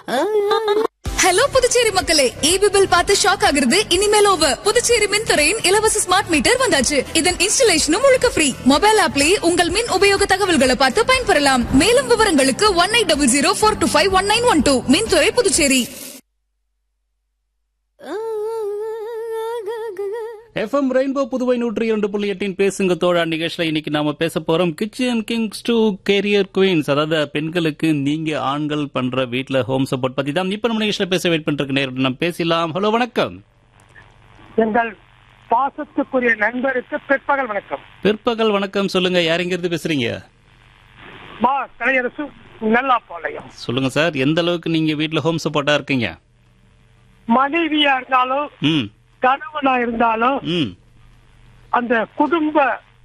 Hello Puducherry மக்களே EB bill பார்த்து shock ஆகுறது இனிமேல் ஓவர் புதுச்சேரி மின்துறையின் இலவச ஸ்மார்ட் மீட்டர் வந்தாச்சு இதன் இன்ஸ்டலேஷனும் முழுக்க ஃப்ரீ மொபைல் ஆப்லயே உங்கள் மின் உபயோக தகவல்களை பார்த்து பயன்பெறலாம் மேலும் விவரங்களுக்கு one eight double zero four two five one nine one two மின்துறை புதுச்சேரி எஃப்எம் ரெயின்போ புதுவை நூற்றி இரண்டு புள்ளி எட்டின் பேசுங்க தோழா நிகழ்ச்சியில இன்னைக்கு நாம பேச போறோம் kitchen kings to career queens அதாவது பெண்களுக்கு நீங்க ஆண்கள் பண்ற வீட்ல ஹோம் சப்போர்ட் பத்தி தான் இப்ப நம்ம நிகழ்ச்சியில பேச வெயிட் பண்றதுக்கு நேரம் நம்ம பேசலாம் ஹலோ வணக்கம் எங்கள் பாசத்துக்குரிய நண்பருக்கு பிற்பகல் வணக்கம் பிற்பகல் வணக்கம் சொல்லுங்க யாருங்கிறது பேசுறீங்க மா கலையரசு நல்லாப்பாளையம் சொல்லுங்க சார் எந்த அளவுக்கு நீங்க வீட்ல ஹோம் சப்போர்ட்டா இருக்கீங்க மனைவியா இருந்தாலும் ம் கணவனா இருந்தாலும் ம் அந்த குடும்ப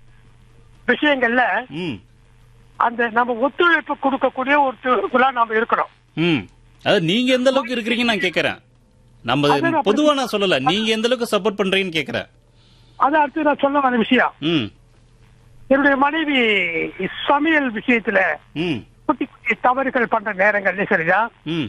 விஷயங்கள்ல ம் அந்த நம்ம ஒத்துழைப்பு கொடுக்கக்கூடிய ஒரு நாம இருக்கணும் ம் அது நீங்க எந்த அளவுக்கு இருக்கிறீங்கன்னு நான் கேக்குறேன் நம்ம அதான் பொதுவா நான் சொல்லல நீங்க எந்த அளவுக்கு சப்போர்ட் பண்றீங்கன்னு கேக்குறேன் அது அடுத்து நான் சொல்ல வர விஷயம் ம் என்னுடைய மனைவி சமையல் விஷயத்துல ம் குட்டி குட்டி தவறுகள் பண்ற நேரங்கள்ல சரியா ம்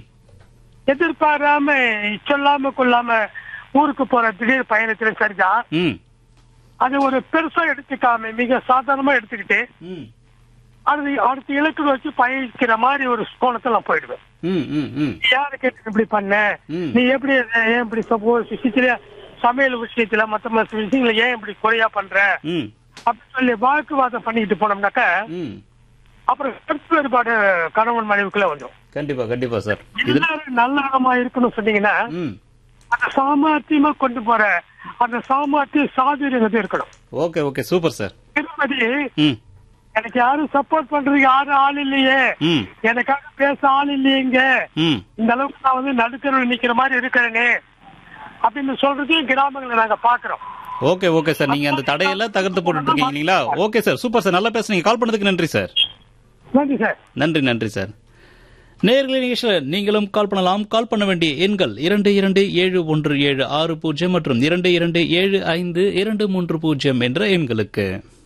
எதிர்பாராம சொல்லாம கொள்ளாம ஊருக்கு போற திடீர் பயணத்துல சரிதா ம் அது ஒரு பெருசா எடுத்துக்காம மிக சாதாரணமா எடுத்துக்கிட்டு ம் அது அடுத்த இலக்கு வச்சு பயணிக்கிற மாதிரி ஒரு கோணத்துல நான் போயிடுவேன் ம் ம் ம் நீ யாரு கேட்டு இப்படி பண்ண ம். நீ எப்படி இதை ஏன் இப்படி சப்போஸ் விஷயத்துல சமையல் விஷயத்துல மத்த மத்த விஷயங்களை ஏன் இப்படி குறையா பண்ற ம் அப்படி சொல்லி வாக்குவாதம் பண்ணிக்கிட்டு போனோம்னாக்க ம் அப்புறம் கருத்து வேறுபாடு கணவன் மனைவிக்குள்ள வந்துடும் கண்டிப்பா கண்டிப்பா சார் இது எல்லாரும் நல்ல இடமா இருக்கணும்னு சொன்னீங்கன்னா ம் அந்த சாமர்த்தியமா கொண்டு போற அந்த சாமர்த்திய சாதுரியங்கிறது இருக்கணும் okay okay super sir Tirupati ம் எனக்கு யாரும் சப்போர்ட் பண்றதுக்கு யாரும் ஆள் இல்லையே ம் எனக்காக பேச ஆள் இல்லையேங்க ம் இந்த அளவுக்கு நான் வந்து நடுத்தருவில் நிக்கிற மாதிரி இருக்கிறேனே அப்படின்னு சொல்றதையும் கிராமங்களை நாங்க பாக்குறோம் ஓகே ஓகே சார் நீங்க அந்த தடையெல்லாம் தகர்த்து போட்டுட்டு இருக்கீங்க இல்லைங்களா ஓகே சார் சூப்பர் சார் நல்லா பேசுறீங்க கால் பண்ணதுக்கு நன்றி சார் நன்றி சார் நன்றி நன்றி சார் நேயர்களே நிகழ்ச்சியில் நீங்களும் கால் பண்ணலாம் கால் பண்ண வேண்டிய எண்கள் இரண்டு இரண்டு ஏழு ஒன்று ஏழு ஆறு பூஜ்ஜியம் மற்றும் இரண்டு இரண்டு ஏழு ஐந்து இரண்டு மூன்று பூஜ்ஜியம் என்ற எண்களுக்கு